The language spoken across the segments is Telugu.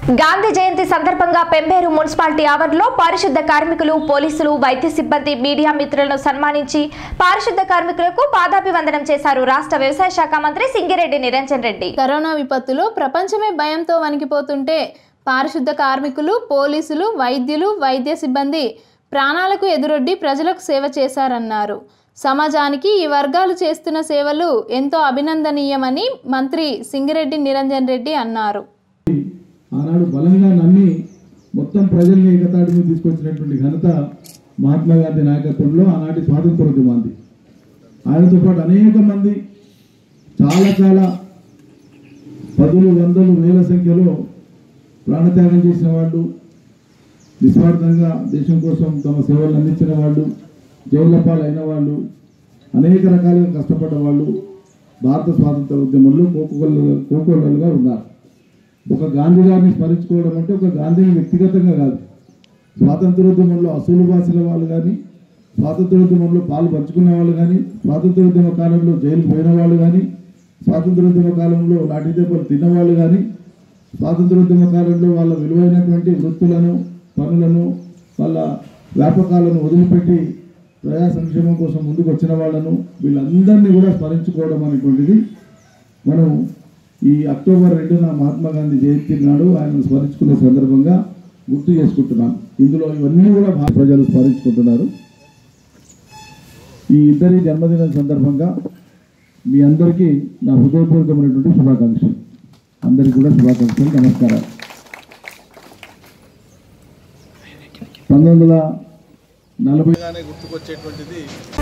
గాంధీ జయంతి సందర్భంగా పెంబేరు మున్సిపాలిటీ ఆవరణలో పారిశుద్ధ కార్మికులు పోలీసులు వైద్య సిబ్బంది మీడియా మిత్రులను సన్మానించి పారిశుద్ధ కార్మికులకు పాదాభివందనం చేశారు రాష్ట్ర వ్యవసాయ శాఖ మంత్రి సింగిరెడ్డి నిరంజన్ రెడ్డి కరోనా విపత్తులో ప్రపంచమే భయంతో వణికిపోతుంటే పారిశుద్ధ కార్మికులు పోలీసులు వైద్యులు వైద్య సిబ్బంది ప్రాణాలకు ఎదురొడ్డి ప్రజలకు సేవ చేశారన్నారు సమాజానికి ఈ వర్గాలు చేస్తున్న సేవలు ఎంతో అభినందనీయమని మంత్రి సింగిరెడ్డి నిరంజన్ రెడ్డి అన్నారు ఆనాడు బలంగా నమ్మి మొత్తం ప్రజల్ని ఏకతాటి మీద తీసుకొచ్చినటువంటి ఘనత మహాత్మా గాంధీ నాయకత్వంలో ఆనాటి స్వాతంత్రోద్యమాంది ఆయనతో పాటు అనేక మంది చాలా చాలా పదులు వందలు వేల సంఖ్యలో ప్రాణత్యాగం చేసిన వాళ్ళు నిస్వార్థంగా దేశం కోసం తమ సేవలు అందించిన వాళ్ళు జైళ్ల పాలైన వాళ్ళు అనేక రకాలుగా కష్టపడ్డ వాళ్ళు భారత స్వాతంత్ర ఉద్యమంలో కోకోళ్ళు కోకోళ్ళుగా ఉన్నారు ఒక గాంధీ గారిని స్మరించుకోవడం అంటే ఒక గాంధీని వ్యక్తిగతంగా కాదు స్వాతంత్రోద్యమంలో అసూలు భాషల వాళ్ళు కానీ స్వాతంత్రోద్యమంలో పాలు పంచుకున్న వాళ్ళు కానీ స్వాతంత్రోద్యమ కాలంలో జైలు పోయిన వాళ్ళు కానీ స్వాతంత్రోద్యమ కాలంలో లాఠీ దెబ్బలు తిన్నవాళ్ళు కానీ స్వాతంత్రోద్యమ కాలంలో వాళ్ళ విలువైనటువంటి వృత్తులను పనులను వాళ్ళ వ్యాపకాలను వదిలిపెట్టి ప్రజా సంక్షేమం కోసం ముందుకు వచ్చిన వాళ్ళను వీళ్ళందరినీ కూడా స్మరించుకోవడం అనేటువంటిది మనం ఈ అక్టోబర్ రెండున మహాత్మా గాంధీ జయంతి నాడు ఆయన స్మరించుకునే సందర్భంగా గుర్తు చేసుకుంటున్నాం ఇందులో ఇవన్నీ కూడా భారత ప్రజలు స్మరించుకుంటున్నారు ఈ ఇద్దరి జన్మదినం సందర్భంగా మీ అందరికీ నా హృదయపూర్వకమైనటువంటి శుభాకాంక్షలు అందరికీ కూడా శుభాకాంక్షలు నమస్కారాలు పంతొమ్మిది వందల నలభై గుర్తుకొచ్చేటువంటిది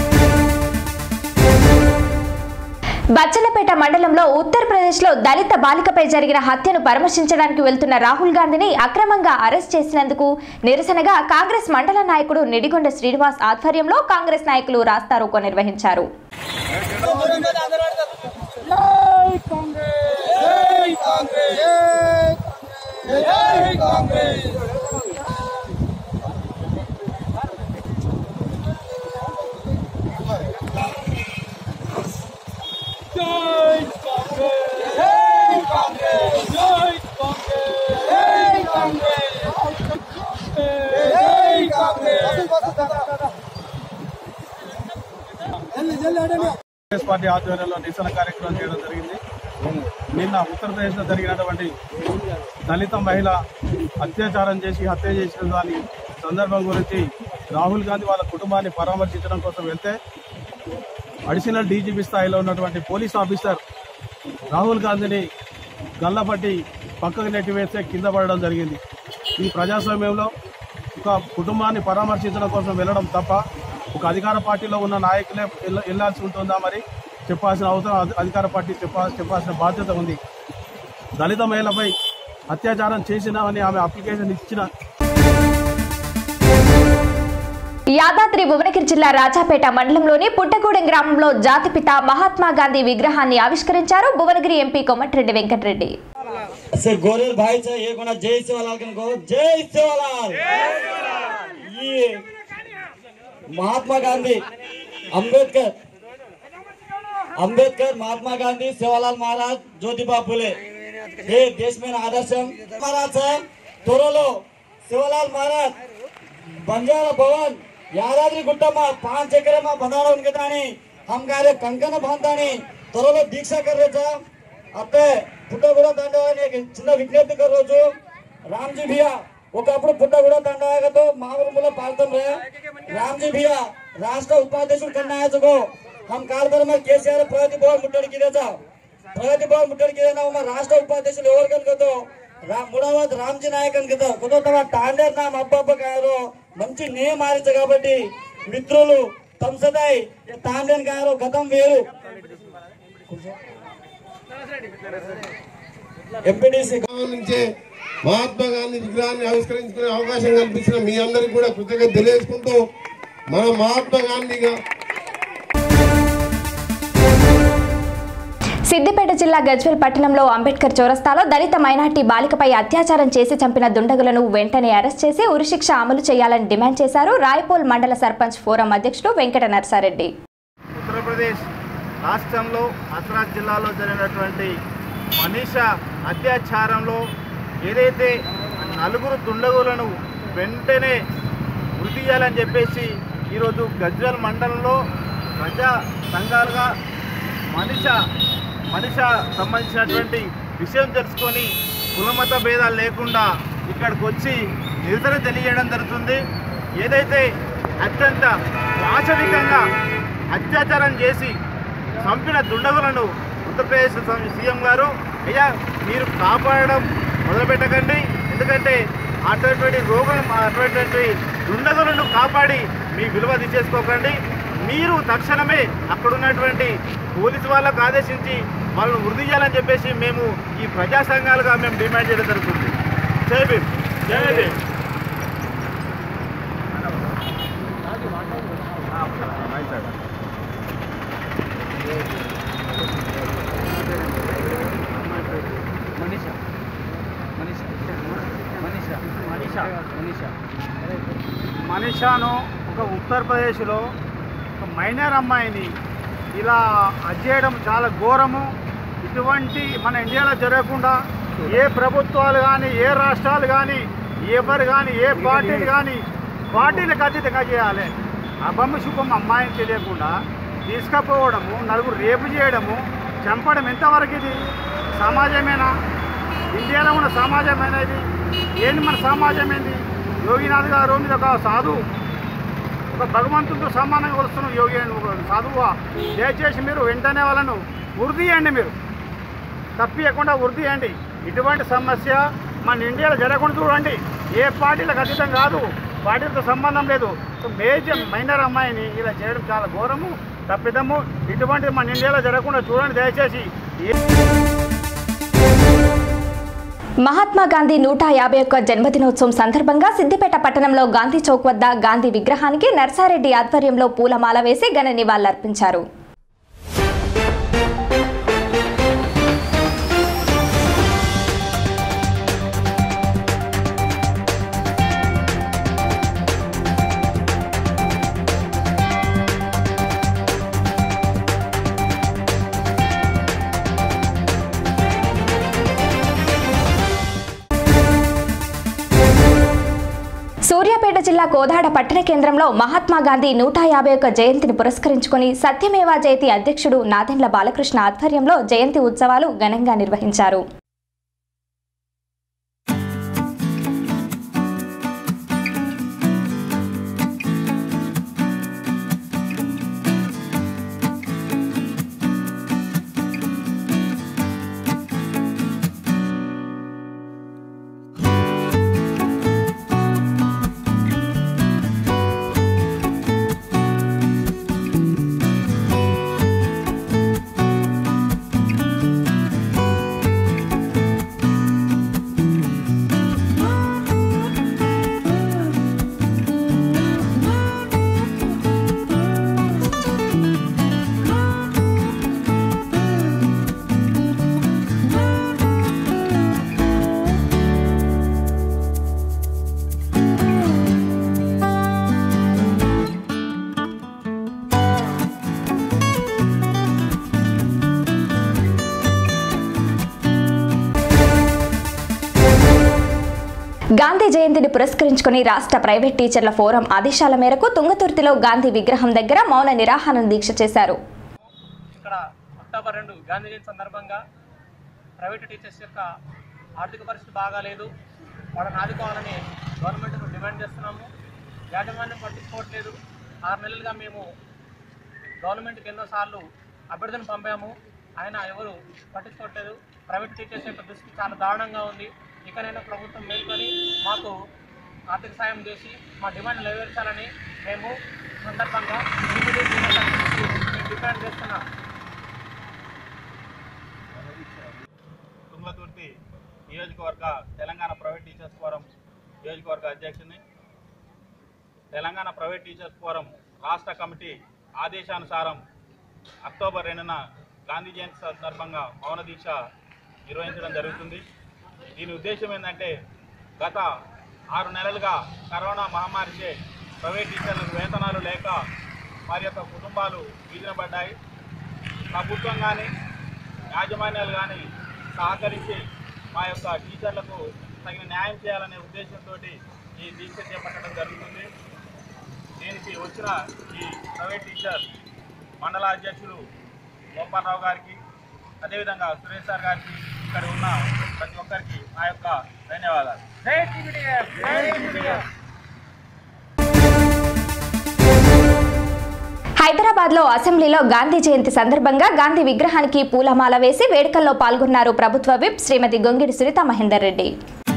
బచ్చన్నపేట మండలంలో ఉత్తరప్రదేశ్ లో దళిత బాలికపై జరిగిన హత్యను పరామర్శించడానికి వెళ్తున్న రాహుల్ గాంధీని అక్రమంగా అరెస్ట్ చేసినందుకు నిరసనగా కాంగ్రెస్ మండల నాయకుడు నిడిగొండ శ్రీనివాస్ ఆధ్వర్యంలో కాంగ్రెస్ నాయకులు రాస్తారోకో నిర్వహించారు కాంగ్రెస్ పార్టీ ఆధ్వర్యంలో నిరసన కార్యక్రమం చేయడం జరిగింది నిన్న ఉత్తరప్రదేశ్లో జరిగినటువంటి దళిత మహిళ అత్యాచారం చేసి హత్య చేసిన దాని సందర్భం గురించి రాహుల్ గాంధీ వాళ్ళ కుటుంబాన్ని పరామర్శించడం కోసం వెళ్తే అడిషనల్ డీజీపీ స్థాయిలో ఉన్నటువంటి పోలీస్ ఆఫీసర్ రాహుల్ గాంధీని గల్లపట్టి పక్కకు నెట్టివేస్తే కింద పడడం జరిగింది ఈ ప్రజాస్వామ్యంలో ఒక కుటుంబాన్ని పరామర్శించడం కోసం వెళ్ళడం తప్ప ఒక అధికార పార్టీలో ఉన్న నాయకులే వెళ్ళ- వెళ్ళాల్సి ఉంటుందా మరి చెప్పాల్సిన అవసరం అధి- అధికార పార్టీ చెప్పా చెప్పాల్సిన బాధ్యత ఉంది దళిత మహిళపై అత్యాచారం చేసినామని ఆమె అప్లికేషన్ ఇచ్చిన యాదాద్రి భువనగిరి జిల్లా రాజాపేట మండలంలోని పుట్టగూడెం గ్రామంలో జాతిపిత మహాత్మా గాంధీ విగ్రహాన్ని ఆవిష్కరించారు భువనగిరి ఎంపీ కొమటిరెడ్డి వెంకటరెడ్డి से गोरे भाई से एक होना जय सेवालाल के कहो जय सेवालाल ये महात्मा गांधी अंबेडकर अंबेडकर महात्मा गांधी सेवालाल महाराज ज्योतिबा फुले हे देश में आदर्शम महाराज साहेब त्वरलो सेवालाल महाराज बंजारा भवन యాదాద్రి గుట్టమ్మ పాంచ్ ఎకరమ్మ బంధారా ఉన్కెతాని హమ్ గారే కంకణ బాంధాని త్వరలో దీక్ష కర్రోజా అప్పే పుట్టగూడ దండవాని ఒక చిన్న విజ్ఞప్తి కర్రోజు రామ్జీ భియా ఒకప్పుడు పుట్టగూడ దండవాగతో మామూలు పాల్తం రే రామ్జీ భియా రాష్ట్ర ఉపాధ్యక్షుడు కన్నా ఆయచకో హమ్ కాల్బర్ మే కేసీఆర్ ప్రగతి భవన్ ముట్టడికి రేజా ప్రగతి భవన్ ముట్టడికి రేనా మా రాష్ట్ర ఉపాధ్యక్షులు ఎవరు కనుకతో రా మూడవది రామ్జీ నాయక్ అని కదా కొత్త తమ టాండర్ నామ అబ్బబ్బ గారు మంచి నేమ్ ఆరించ కాబట్టి మిత్రులు తంసదాయ్ తాండన్ గారు గతం వేరు ఎంపీడీసీ నుంచే మహాత్మా గాంధీ విగ్రహాన్ని ఆవిష్కరించుకునే అవకాశం కల్పించిన మీ అందరికి కూడా కృతజ్ఞత తెలియజేసుకుంటూ మన మహాత్మా గాంధీగా సిద్దిపేట జిల్లా గజ్వెల్ పట్టణంలో అంబేద్కర్ చౌరస్తాలో దళిత మైనార్టీ బాలికపై అత్యాచారం చేసి చంపిన దుండగులను వెంటనే అరెస్ట్ చేసి ఉరిశిక్ష అమలు చేయాలని డిమాండ్ చేశారు రాయపోల్ మండల సర్పంచ్ ఫోరం అధ్యక్షుడు వెంకట నర్సారెడ్డి ఉత్తరప్రదేశ్ రాష్ట్రంలో హస్రాజ్ జిల్లాలో జరిగినటువంటి మనీష అత్యాచారంలో ఏదైతే నలుగురు దుండగులను వెంటనే వృద్ధి చేయాలని చెప్పేసి ఈరోజు గజ్వల్ మండలంలో ప్రజా సంఘాలుగా మనిష మనిష సంబంధించినటువంటి విషయం తెలుసుకొని కులమత భేదాలు లేకుండా ఇక్కడికి వచ్చి నిరసన తెలియజేయడం జరుగుతుంది ఏదైతే అత్యంత వాచవికంగా అత్యాచారం చేసి చంపిన దుండగులను ఉత్తరప్రదేశ్ సం- సీఎం గారు అయ్యా మీరు కాపాడడం మొదలుపెట్టకండి ఎందుకంటే అటువంటి రోగం అటువంటి దుండగులను కాపాడి మీ విలువ తీసేసుకోకండి మీరు తక్షణమే అక్కడ ఉన్నటువంటి పోలీసు వాళ్ళకు ఆదేశించి వాళ్ళని వృద్ధి చేయాలని చెప్పేసి మేము ఈ ప్రజా సంఘాలుగా మేము డిమాండ్ చేయడం జరుగుతుంది జై భీమ్ జై భీమ్ మనీషాను ఒక ఉత్తరప్రదేశ్లో ఒక మైనర్ అమ్మాయిని ఇలా అజ్జేయడం చాలా ఘోరము ఇటువంటి మన ఇండియాలో జరగకుండా ఏ ప్రభుత్వాలు కానీ ఏ రాష్ట్రాలు కానీ ఎవరు కానీ ఏ పార్టీలు కానీ పార్టీలకు అతీతంగా చేయాలి అబమ్మ శుభం అమ్మాయిని తెలియకుండా తీసుకపోవడము నలుగురు రేపు చేయడము చంపడం ఎంతవరకు ఇది సమాజమేనా ఇండియాలో ఉన్న సమాజమేనా ఇది ఏంది మన సమాజం ఏంది యోగినాథ్ గారు మీద ఒక సాధువు ఒక భగవంతుడితో సమానంగా వస్తున్న యోగి అని ఒక సాధువు దయచేసి మీరు వెంటనే వాళ్ళను వృద్ధి చేయండి మీరు తప్పియకుండా వృద్ధి చేయండి ఇటువంటి సమస్య మన ఇండియాలో జరగకుండా చూడండి ఏ పార్టీలకు అతీతం కాదు పార్టీలతో సంబంధం లేదు మేజర్ మైనర్ అమ్మాయిని ఇలా చేయడం చాలా ఘోరము తప్పిదము ఇటువంటిది మన ఇండియాలో జరగకుండా చూడండి దయచేసి ఏ మహాత్మా గాంధీ నూట యాభై ఒక్క జన్మదినోత్సవం సందర్భంగా సిద్దిపేట పట్టణంలో గాంధీ చౌక్ వద్ద గాంధీ విగ్రహానికి నర్సారెడ్డి ఆధ్వర్యంలో పూలమాల వేసి ఘన నివాళులర్పించారు సూర్యాపేట జిల్లా కోదాడ పట్టణ కేంద్రంలో మహాత్మా గాంధీ నూట యాభై ఒక్క జయంతిని పురస్కరించుకుని సత్యమేవా జయతి అధ్యక్షుడు నాదెండ్ల బాలకృష్ణ ఆధ్వర్యంలో జయంతి ఉత్సవాలు ఘనంగా నిర్వహించారు గాంధీ జయంతిని పురస్కరించుకుని రాష్ట్ర ప్రైవేట్ టీచర్ల ఫోరం ఆదేశాల మేరకు తుంగతుర్తిలో గాంధీ విగ్రహం దగ్గర మౌన నిరాహార దీక్ష చేశారు ఇక్కడ అక్టోబర్ రెండు గాంధీ జయంతి సందర్భంగా ప్రైవేట్ టీచర్స్ యొక్క ఆర్థిక పరిస్థితి బాగాలేదు వాళ్ళని ఆదుకోవాలని గవర్నమెంట్ను డిమాండ్ చేస్తున్నాము యాజమాన్యం పట్టించుకోవట్లేదు ఆరు నెలలుగా మేము గవర్నమెంట్కి ఎన్నోసార్లు అభ్యర్థులను పంపాము ఆయన ఎవరు పట్టించుకోవట్లేదు ప్రైవేట్ టీచర్స్ యొక్క దృష్టి చాలా దారుణంగా ఉంది ఇకనైనా ప్రభుత్వం మేల్కొని మాకు ఆర్థిక సాయం చేసి మా డిమాండ్ నెరవేర్చాలని మేము సందర్భంగా immediate మేము డిమాండ్ చేస్తున్నాం తుంగతుర్తి నియోజకవర్గ తెలంగాణ ప్రైవేట్ టీచర్స్ ఫోరం నియోజకవర్గ అధ్యక్షుని తెలంగాణ ప్రైవేట్ టీచర్స్ ఫోరం రాష్ట్ర కమిటీ ఆదేశానుసారం అక్టోబర్ రెండున గాంధీ జయంతి సందర్భంగా మౌన దీక్ష నిర్వహించడం జరుగుతుంది దీని ఉద్దేశం ఏంటంటే గత ఆరు నెలలుగా కరోనా మహమ్మారిచే ప్రైవేట్ టీచర్లకు వేతనాలు లేక వారి యొక్క కుటుంబాలు వీధిన పడ్డాయి ప్రభుత్వం కానీ యాజమాన్యాలు కానీ సహకరించి మా యొక్క టీచర్లకు తగిన న్యాయం చేయాలనే ఉద్దేశంతో ఈ దీక్ష చేపట్టడం జరుగుతుంది దీనికి వచ్చిన ఈ ప్రైవేట్ టీచర్ మండల అధ్యక్షులు గోపాలరావు గారికి అదేవిధంగా సురేష్ సార్ గారికి ఇక్కడ ఉన్న ప్రతి ఒక్కరికి నా యొక్క ధన్యవాదాలు జై టీవీడీఎఫ్ జై టీవీడీఎఫ్ హైదరాబాద్ లో అసెంబ్లీలో గాంధీ జయంతి సందర్భంగా గాంధీ విగ్రహానికి పూలమాల వేసి వేడుకల్లో పాల్గొన్నారు ప్రభుత్వ విప్ శ్రీమతి గొంగిడి సునీత మహేందర్ రెడ్డి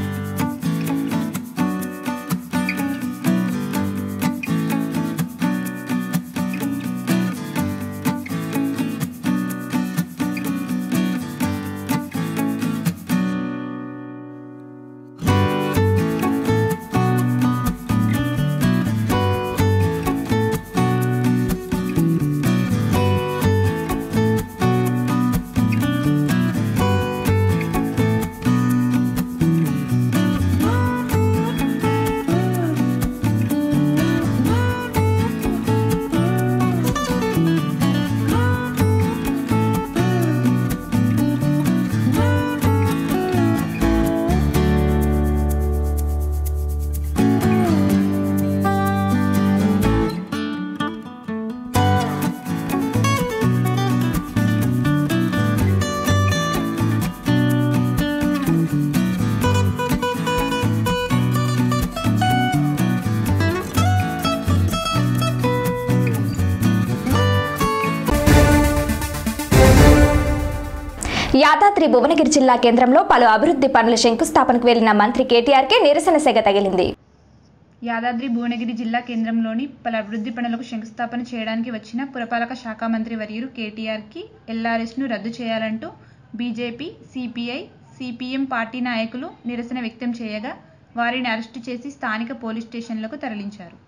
యాదాద్రి భువనగిరి జిల్లా కేంద్రంలో పలు అభివృద్ధి పనుల శంకుస్థాపనకు వెళ్లిన మంత్రి కేటీఆర్కే నిరసన సెగ తగిలింది యాదాద్రి భువనగిరి జిల్లా కేంద్రంలోని పలు అభివృద్ధి పనులకు శంకుస్థాపన చేయడానికి వచ్చిన పురపాలక శాఖ మంత్రి వర్యులు కేటీఆర్కి ఎల్ఆర్ఎస్ను రద్దు చేయాలంటూ బీజేపీ సిపిఐ సిపిఎం పార్టీ నాయకులు నిరసన వ్యక్తం చేయగా వారిని అరెస్టు చేసి స్థానిక పోలీస్ స్టేషన్లకు తరలించారు